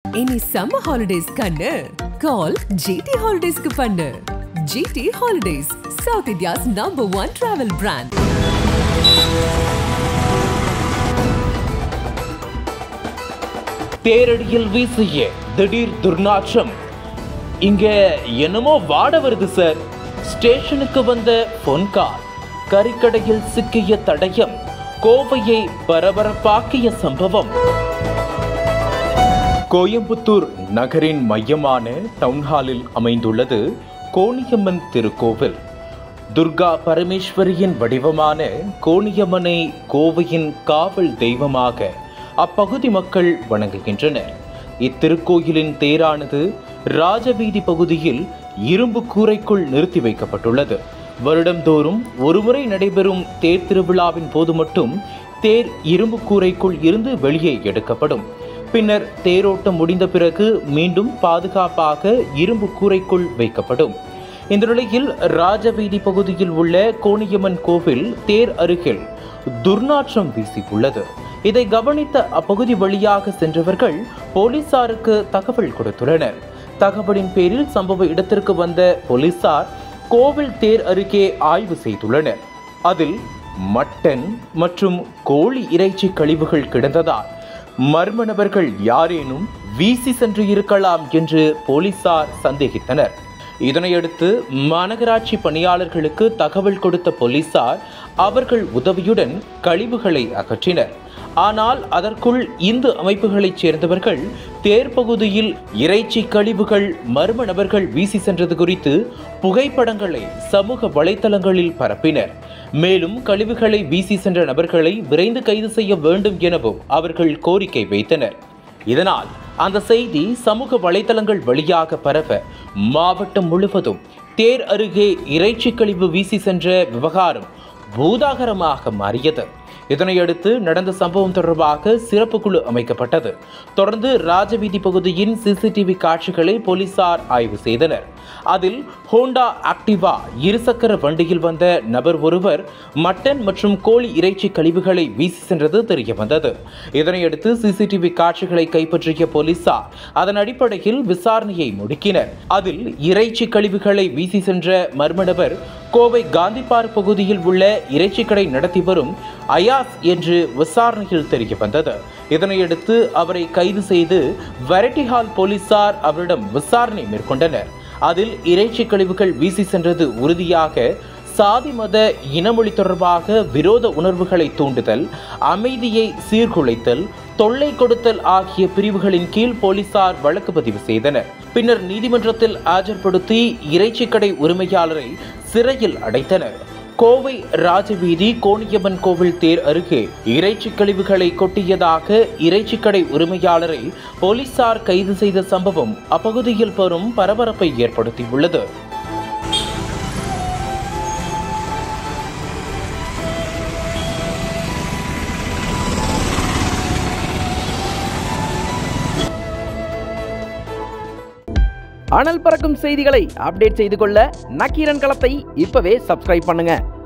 இனி summer holidays கண்ணு கால் GT ஹாலிடேஸ்க்கு பண்ணு GT holidays South India's number one travel brand தேரடியில் வீசிய திடீர் துர்நாற்றம் இங்க என்னமோ வாட வருது சார் ஸ்டேஷனுக்கு வந்த பொன் கார் கறிக்கடையில் சிக்கிய தடயம் கோவையை பரபரப்பாக்கிய சம்பவம் கோயம்புத்தூர் நகரின் மையமான டவுன்ஹாலில் அமைந்துள்ளது கோணியம்மன் திருக்கோவில் துர்கா பரமேஸ்வரியின் வடிவமான கோணியம்மனை கோவையின் காவல் தெய்வமாக அப்பகுதி மக்கள் வணங்குகின்றனர் இத்திருக்கோயிலின் தேரானது ராஜவீதி பகுதியில் இரும்பு கூரைக்குள் நிறுத்தி வைக்கப்பட்டுள்ளது வருடந்தோறும் ஒருமுறை நடைபெறும் தேர் திருவிழாவின் போது மட்டும் தேர் இரும்பு கூரைக்குள் இருந்து வெளியே எடுக்கப்படும் பின்னர் தேரோட்டம் முடிந்த பிறகு மீண்டும் பாதுகாப்பாக இரும்பு கூரைக்குள் வைக்கப்படும் இந்த நிலையில் ராஜவீதி பகுதியில் உள்ள கோணியம்மன் கோவில் தேர் அருகில் துர்நாற்றம் வீசியுள்ளது இதை கவனித்த அப்பகுதி வழியாக சென்றவர்கள் போலீசாருக்கு தகவல் கொடுத்துள்ளனர் தகவலின் பேரில் சம்பவ இடத்திற்கு வந்த போலீசார் கோவில் தேர் அருகே ஆய்வு செய்துள்ளனர் அதில் மட்டன் மற்றும் கோழி இறைச்சி கழிவுகள் கிடந்ததால் மர்ம நபர்கள் யாரேனும் வீசி சென்று இருக்கலாம் என்று போலீசார் சந்தேகித்தனர் இதனையடுத்து மாநகராட்சி பணியாளர்களுக்கு தகவல் கொடுத்த போலீசார் அவர்கள் உதவியுடன் கழிவுகளை அகற்றினர் ஆனால் அதற்குள் இந்து அமைப்புகளைச் சேர்ந்தவர்கள் தேர் பகுதியில் இறைச்சி கழிவுகள் மர்ம நபர்கள் வீசி சென்றது குறித்து புகைப்படங்களை சமூக வலைத்தளங்களில் பரப்பினர் மேலும் கழிவுகளை வீசி சென்ற நபர்களை விரைந்து கைது செய்ய வேண்டும் எனவும் அவர்கள் கோரிக்கை வைத்தனர் இதனால் அந்த செய்தி சமூக வலைத்தளங்கள் வழியாக பரவ மாவட்டம் முழுவதும் தேர் அருகே இறைச்சி கழிவு வீசி சென்ற விவகாரம் பூதாகரமாக மாறியது இதனையடுத்து நடந்த சம்பவம் தொடர்பாக சிறப்பு குழு அமைக்கப்பட்டது தொடர்ந்து ராஜவீதி பகுதியின் சிசிடிவி காட்சிகளை போலீசார் ஆய்வு செய்தனர் அதில் ஹோண்டா ஆக்டிவா இருசக்கர வண்டியில் வந்த நபர் ஒருவர் மட்டன் மற்றும் கோழி இறைச்சி கழிவுகளை வீசி சென்றது தெரிய வந்தது இதனையடுத்து சிசிடிவி காட்சிகளை கைப்பற்றிய போலீசார் அதன் அடிப்படையில் விசாரணையை முடுக்கினர் அதில் இறைச்சி கழிவுகளை வீசி சென்ற மர்ம நபர் கோவை காந்தி பார்க் பகுதியில் உள்ள இறைச்சி கடை நடத்தி வரும் அயாஸ் என்று விசாரணையில் தெரிய வந்தது இதனையடுத்து அவரை கைது செய்து வெரைட்டி ஹால் போலீசார் அவரிடம் விசாரணை மேற்கொண்டனர் அதில் இறைச்சி கழிவுகள் வீசி சென்றது உறுதியாக சாதி மத இனமொழி தொடர்பாக விரோத உணர்வுகளை தூண்டுதல் அமைதியை சீர்குலைத்தல் தொல்லை கொடுத்தல் ஆகிய பிரிவுகளின் கீழ் போலீசார் வழக்கு பதிவு செய்தனர் பின்னர் நீதிமன்றத்தில் ஆஜர்படுத்தி இறைச்சி கடை உரிமையாளரை சிறையில் அடைத்தனர் கோவை ராஜவீதி கோணியம்மன் கோவில் தேர் அருகே இறைச்சி கழிவுகளை கொட்டியதாக இறைச்சிக்கடை உரிமையாளரை போலீசார் கைது செய்த சம்பவம் அப்பகுதியில் பெரும் பரபரப்பை ஏற்படுத்தியுள்ளது அனல் பறக்கும் செய்திகளை அப்டேட் செய்து கொள்ள நக்கீரன் களத்தை இப்பவே சப்ஸ்கிரைப் பண்ணுங்க